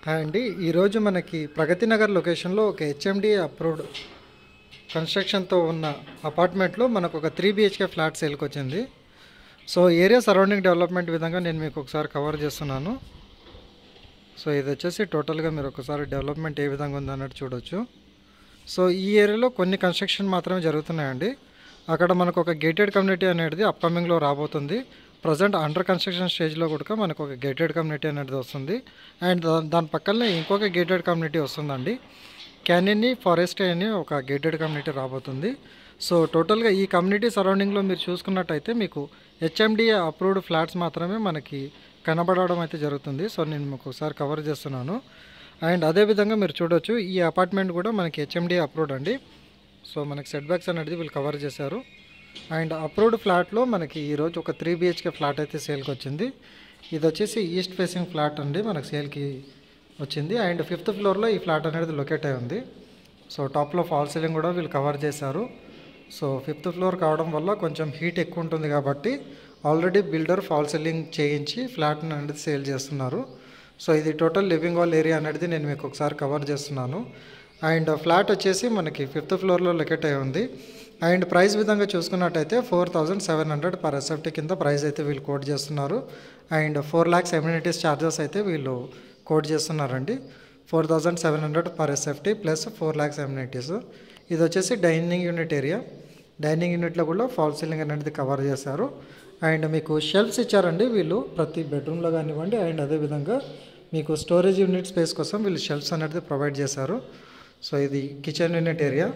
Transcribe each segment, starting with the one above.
hi అండి ఈరోజు మనకి ప్రగతి నగర్ లొకేషన్లో ఒక హెచ్ఎండి అప్రూవ్డ్ కన్స్ట్రక్షన్తో ఉన్న అపార్ట్మెంట్లో మనకు ఒక త్రీ బిహెచ్కే ఫ్లాట్ సేల్కి వచ్చింది సో ఏరియా సరౌండింగ్ డెవలప్మెంట్ విధంగా నేను మీకు ఒకసారి కవర్ చేస్తున్నాను సో ఇది వచ్చేసి టోటల్గా మీరు ఒకసారి డెవలప్మెంట్ ఏ విధంగా ఉంది అన్నట్టు చూడొచ్చు సో ఈ ఏరియాలో కొన్ని కన్స్ట్రక్షన్ మాత్రమే జరుగుతున్నాయండి అక్కడ మనకు ఒక గేటెడ్ కమ్యూనిటీ అనేది అప్కమింగ్లో రాబోతుంది ప్రజెంట్ అండర్ కన్స్ట్రక్షన్ స్టేజ్లో కూడా మనకు ఒక గేటెడ్ కమ్యూనిటీ అనేది వస్తుంది అండ్ దా- దాని పక్కనే ఇంకొక గేటెడ్ కమ్యూనిటీ వస్తుందండి క్యానియన్ని ఫారెస్ట్ అని ఒక గేటెడ్ కమ్యూనిటీ రాబోతుంది సో టోటల్గా ఈ కమ్యూనిటీ సరౌండింగ్లో మీరు చూసుకున్నట్టయితే మీకు హెచ్ఎండి అప్రూవ్డ్ ఫ్లాట్స్ మాత్రమే మనకి కనబడడం అయితే జరుగుతుంది సో నేను మీకు ఒకసారి కవర్ చేస్తున్నాను అండ్ అదేవిధంగా మీరు చూడొచ్చు ఈ అపార్ట్మెంట్ కూడా మనకి హెచ్ఎండి అప్రూవ్డ్ అండి సో మనకి సెట్ బ్యాక్స్ అనేది వీళ్ళు కవర్ చేశారు అండ్ అప్రూవ్డ్ ఫ్లాట్లో మనకి ఈరోజు ఒక త్రీ బిహెచ్కే ఫ్లాట్ అయితే సేల్కి వచ్చింది ఇది వచ్చేసి ఈస్ట్ ఫేసింగ్ ఫ్లాట్ అండి మనకి సేల్కి వచ్చింది అండ్ ఫిఫ్త్ ఫ్లోర్లో ఈ ఫ్లాట్ అనేది లొకేట్ అయి ఉంది సో టాప్లో ఫాల్ సీలింగ్ కూడా వీళ్ళు కవర్ చేశారు సో ఫిఫ్త్ ఫ్లోర్ కావడం వల్ల కొంచెం హీట్ ఎక్కువ ఉంటుంది కాబట్టి ఆల్రెడీ బిల్డర్ ఫాల్ సీలింగ్ చేయించి ఫ్లాట్ అనేది సేల్ చేస్తున్నారు సో ఇది టోటల్ లివింగ్ హాల్ ఏరియా అనేది నేను మీకు ఒకసారి కవర్ చేస్తున్నాను అండ్ ఫ్లాట్ వచ్చేసి మనకి ఫిఫ్త్ ఫ్లోర్లో లొకేట్ అయి ఉంది అండ్ ప్రైస్ విధంగా చూసుకున్నట్టయితే four thousand seven hundred per SFT కింద ప్రైస్ అయితే వీళ్ళు కోట్ చేస్తున్నారు and four lakhs amenities charges అయితే వీళ్ళు కోట్ చేస్తున్నారండి four thousand seven hundred per SFT plus four lakhs amenities ఇది వచ్చేసి డైనింగ్ యూనిట్ ఏరియా డైనింగ్ యూనిట్లో కూడా ఫాల్ సీలింగ్ అనేది కవర్ చేశారు అండ్ మీకు షెల్ఫ్స్ ఇచ్చారండి వీళ్ళు ప్రతి బెడ్రూమ్లో కానివ్వండి అండ్ అదేవిధంగా మీకు స్టోరేజ్ యూనిట్ స్పేస్ కోసం వీళ్ళు షెల్ఫ్స్ అనేది ప్రొవైడ్ చేశారు సో ఇది kitchen unit area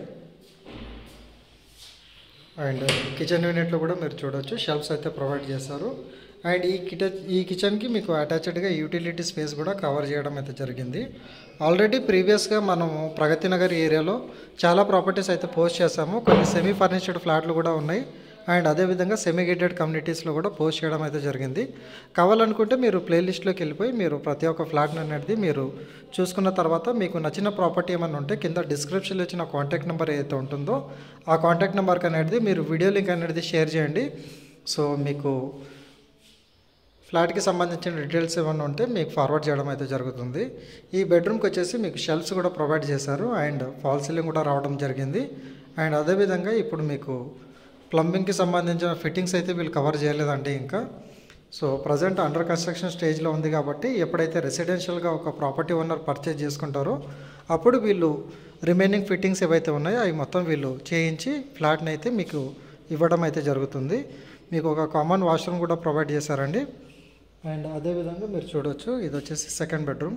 and kitchen యూనిట్లో కూడా మీరు చూడొచ్చు షెల్ఫ్స్ అయితే ప్రొవైడ్ చేశారు అండ్ ఈ కిట ఈ కిచెన్కి మీకు అటాచ్డ్గా యూటిలిటీ స్పేస్ కూడా కవర్ చేయడం అయితే జరిగింది ఆల్రెడీ ప్రీవియస్గా మనము ప్రగతి నగర్ ఏరియాలో చాలా ప్రాపర్టీస్ అయితే పోస్ట్ చేసాము కొన్ని సెమీ ఫర్నిచర్డ్ ఫ్లాట్లు కూడా ఉన్నాయి అండ్ అదేవిధంగా సెమీ గేటెడ్ కమ్యూనిటీస్లో కూడా పోస్ట్ చేయడం అయితే జరిగింది కావాలనుకుంటే మీరు ప్లేలిస్ట్లోకి వెళ్ళిపోయి మీరు ప్రతి ఒక్క ఫ్లాట్ అనేది మీరు చూసుకున్న తర్వాత మీకు నచ్చిన ప్రాపర్టీ ఏమైనా ఉంటే కింద డిస్క్రిప్షన్లో ఇచ్చిన కాంటాక్ట్ నెంబర్ ఏదైతే ఉంటుందో ఆ కాంటాక్ట్ నెంబర్కి అనేది మీరు వీడియో లింక్ అనేది షేర్ చేయండి సో మీకు ఫ్లాట్కి సంబంధించిన డీటెయిల్స్ ఏమైనా ఉంటే మీకు ఫార్వర్డ్ చేయడం అయితే జరుగుతుంది ఈ బెడ్రూమ్కి వచ్చేసి మీకు షెల్ఫ్స్ కూడా ప్రొవైడ్ చేశారు అండ్ ఫాల్ సీలింగ్ కూడా రావడం జరిగింది అండ్ అదేవిధంగా ఇప్పుడు మీకు ప్లంబింగ్కి సంబంధించిన ఫిట్టింగ్స్ అయితే వీళ్ళు కవర్ చేయలేదండి ఇంకా సో ప్రజెంట్ అండర్ కన్స్ట్రక్షన్ స్టేజ్లో ఉంది కాబట్టి ఎప్పుడైతే రెసిడెన్షియల్గా ఒక ప్రాపర్టీ ఓనర్ పర్చేజ్ చేసుకుంటారో అప్పుడు వీళ్ళు రిమైనింగ్ ఫిట్టింగ్స్ ఏవైతే ఉన్నాయో అవి మొత్తం వీళ్ళు చేయించి ఫ్లాట్ని అయితే మీకు ఇవ్వడం అయితే జరుగుతుంది మీకు ఒక కామన్ వాష్రూమ్ కూడా ప్రొవైడ్ చేశారండి అండ్ అదేవిధంగా మీరు చూడొచ్చు ఇది వచ్చేసి సెకండ్ బెడ్రూమ్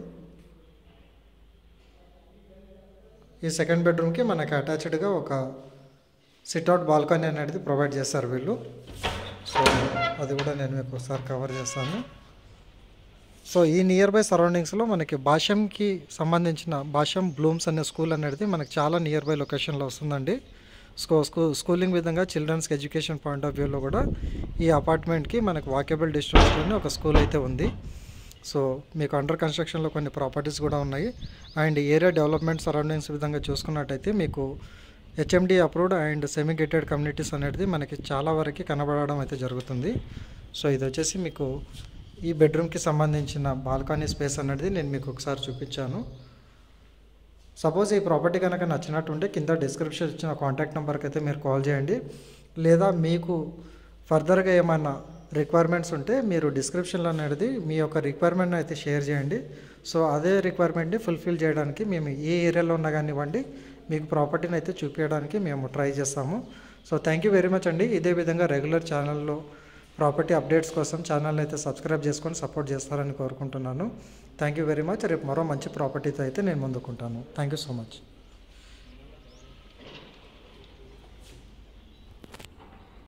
ఈ సెకండ్ బెడ్రూమ్కి మనకి అటాచ్డ్గా ఒక సిట్అవుట్ బాల్కనీ అనేది ప్రొవైడ్ చేస్తారు వీళ్ళు సో అది కూడా నేను మీకు ఒకసారి కవర్ చేస్తాను సో ఈ నియర్ బై సరౌండింగ్స్లో మనకి భాష్యంకి సంబంధించిన భాష్యం బ్లూమ్స్ అనే స్కూల్ అనేది మనకి చాలా నియర్ బై లొకేషన్లో వస్తుందండి స్కూ స్కూ స్కూలింగ్ విధంగా చిల్డ్రన్స్కి ఎడ్యుకేషన్ పాయింట్ ఆఫ్ వ్యూలో కూడా ఈ అపార్ట్మెంట్కి మనకి వాకేబుల్ డిస్టెన్స్లోనే ఒక స్కూల్ అయితే ఉంది సో మీకు అండర్ కన్స్ట్రక్షన్లో కొన్ని ప్రాపర్టీస్ కూడా ఉన్నాయి అండ్ ఏరియా డెవలప్మెంట్ సరౌండింగ్స్ విధంగా చూసుకున్నట్టయితే మీకు HMD approved and semi gated communities అనేది మనకి చాలా వరకు కనబడడం అయితే జరుగుతుంది సో ఇది వచ్చేసి మీకు ఈ బెడ్రూమ్కి సంబంధించిన బాల్కనీ స్పేస్ అనేది నేను మీకు ఒకసారి చూపించాను సపోజ్ ఈ ప్రాపర్టీ కనుక నచ్చినట్టుంటే కింద డిస్క్రిప్షన్ ఇచ్చిన కాంటాక్ట్ నెంబర్కి అయితే మీరు కాల్ చేయండి లేదా మీకు ఫర్దర్గా ఏమైనా రిక్వైర్మెంట్స్ ఉంటే మీరు డిస్క్రిప్షన్లో అనేది మీ యొక్క రిక్వైర్మెంట్ అయితే షేర్ చేయండి సో అదే రిక్వైర్మెంట్ని ఫుల్ఫిల్ చేయడానికి మేము ఏ ఏరియాలో ఉన్నా కానివ్వండి మీకు ప్రాపర్టీని అయితే చూపించడానికి మేము ట్రై చేస్తాము so thank you very much అండి ఇదే విధంగా రెగ్యులర్ ఛానల్లో ప్రాపర్టీ అప్డేట్స్ కోసం ఛానల్ అయితే సబ్స్క్రైబ్ చేసుకొని సపోర్ట్ చేస్తారని కోరుకుంటున్నాను థ్యాంక్ యూ వెరీ మచ్ రేపు మరో మంచి ప్రాపర్టీతో అయితే నేను ముందుకుంటాను థ్యాంక్ యూ సో మచ్